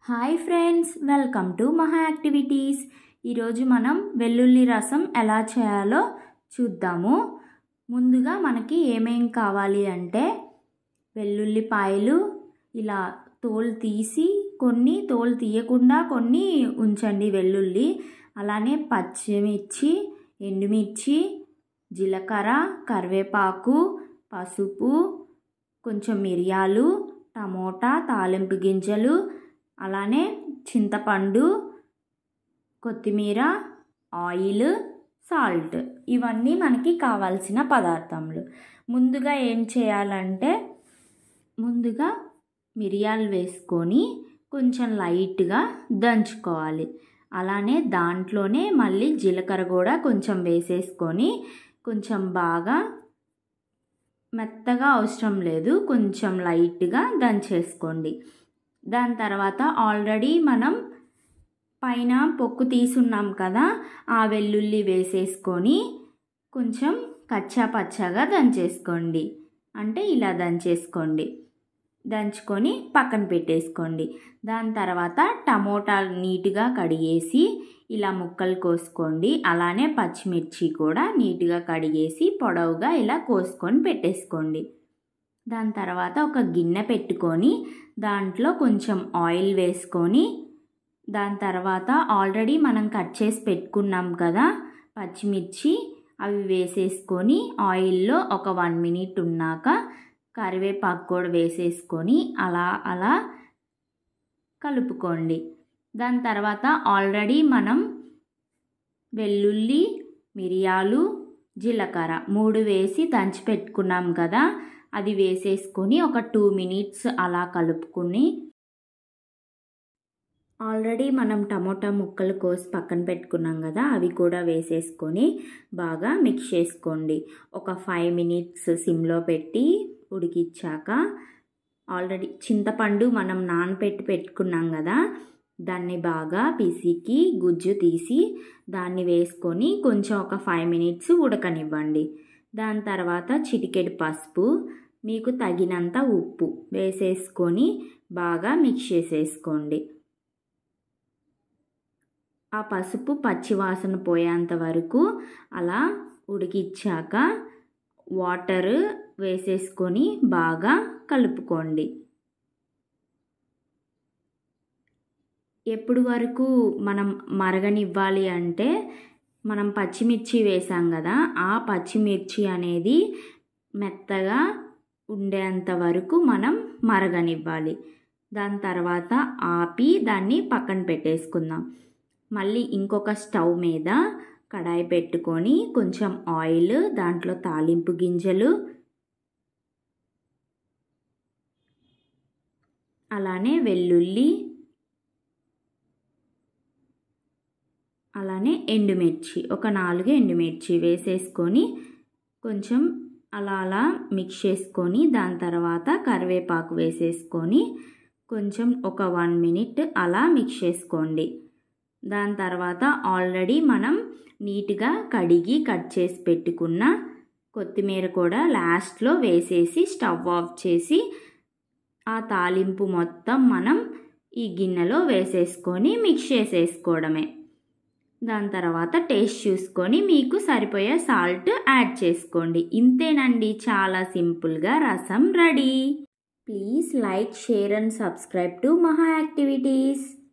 hi friends welcome to Maha activities ఈరోజు మనం వెల్లుల్లి రసం ఎలా చేయాలో చూద్దాము ముందుగా మనకి ఏమేం కావాలి అంటే వెల్లుల్లిపాయలు ఇలా తోలు తీసి కొన్ని తోలు తీయకుండా కొన్ని ఉంచండి వెల్లుల్లి అలానే పచ్చిమిర్చి ఎండుమిర్చి జీలకర్ర కరివేపాకు పసుపు కొంచెం మిరియాలు టమోటా తాలింపు గింజలు అలానే చింతపండు కొత్తిమీర ఆయిల్ సాల్ట్ ఇవన్నీ మనకి కావాల్సిన పదార్థములు ముందుగా ఏం చేయాలంటే ముందుగా మిరియాలు వేసుకొని కొంచెం లైట్గా దంచుకోవాలి అలానే దాంట్లోనే మళ్ళీ జీలకర్ర కూడా కొంచెం వేసేసుకొని కొంచెం బాగా మెత్తగా అవసరం లేదు కొంచెం లైట్గా దంచేసుకోండి దాని తర్వాత ఆల్రెడీ మనం పైన పొక్కు తీసున్నాం కదా ఆ వెల్లుల్లి వేసేసుకొని కొంచెం కచ్చా పచ్చగా దంచేసుకోండి అంటే ఇలా దంచేసుకోండి దంచుకొని పక్కన పెట్టేసుకోండి దాని తర్వాత టమోటా నీట్గా కడిగేసి ఇలా ముక్కలు కోసుకోండి అలానే పచ్చిమిర్చి కూడా నీట్గా కడిగేసి పొడవుగా ఇలా కోసుకొని పెట్టేసుకోండి దాని తర్వాత ఒక గిన్నె పెట్టుకొని దాంట్లో కొంచెం ఆయిల్ వేసుకొని దాని తర్వాత ఆల్రెడీ మనం కట్ చేసి పెట్టుకున్నాం కదా పచ్చిమిర్చి అవి వేసేసుకొని ఆయిల్లో ఒక వన్ మినిట్ ఉన్నాక కరివేపాకు కూడా వేసేసుకొని అలా అలా కలుపుకోండి దాని తర్వాత ఆల్రెడీ మనం వెల్లుల్లి మిరియాలు జీలకర్ర మూడు వేసి దంచి పెట్టుకున్నాం కదా అది వేసేసుకొని ఒక టూ మినిట్స్ అలా కలుపుకుని ఆల్రెడీ మనం టమోటా ముక్కలు కోసి పక్కన పెట్టుకున్నాం కదా అవి కూడా వేసేసుకొని బాగా మిక్స్ చేసుకోండి ఒక ఫైవ్ మినిట్స్ సిమ్లో పెట్టి ఉడికిచ్చాక ఆల్రెడీ చింతపండు మనం నానపెట్టి పెట్టుకున్నాం కదా దాన్ని బాగా పిసికి గుజ్జు తీసి దాన్ని వేసుకొని కొంచెం ఒక ఫైవ్ మినిట్స్ ఉడకనివ్వండి దాని తర్వాత చిటికెడు పసుపు మీకు తగినంత ఉప్పు వేసేసుకొని బాగా మిక్స్ చేసేసుకోండి ఆ పసుపు పచ్చివాసన పోయేంత వరకు అలా ఉడికిచ్చాక వాటర్ వేసేసుకొని బాగా కలుపుకోండి ఎప్పుడు వరకు మనం మరగనివ్వాలి అంటే మనం పచ్చిమిర్చి వేసాం కదా ఆ పచ్చిమిర్చి అనేది మెత్తగా ఉండేంత వరకు మనం మరగనివ్వాలి దాని తర్వాత ఆపి దాన్ని పక్కన పెట్టేసుకుందాం మళ్ళీ ఇంకొక స్టవ్ మీద కడాయి పెట్టుకొని కొంచెం ఆయిల్ దాంట్లో తాలింపు గింజలు అలానే వెల్లుల్లి అలానే ఎండుమిర్చి ఒక నాలుగు ఎండుమిర్చి వేసేసుకొని కొంచెం అలా అలా మిక్స్ చేసుకొని దాని తర్వాత కరివేపాకు వేసేసుకొని కొంచెం ఒక వన్ మినిట్ అలా మిక్స్ చేసుకోండి దాని తర్వాత ఆల్రెడీ మనం నీట్గా కడిగి కట్ చేసి పెట్టుకున్న కొత్తిమీర కూడా లాస్ట్లో వేసేసి స్టవ్ ఆఫ్ చేసి ఆ తాలింపు మొత్తం మనం ఈ గిన్నెలో వేసేసుకొని మిక్స్ చేసేసుకోవడమే దాని తర్వాత టేస్ట్ చూసుకొని మీకు సరిపోయే సాల్ట్ యాడ్ చేసుకోండి ఇంతేనండి చాలా సింపుల్గా rasam ready please like share and subscribe to Maha activities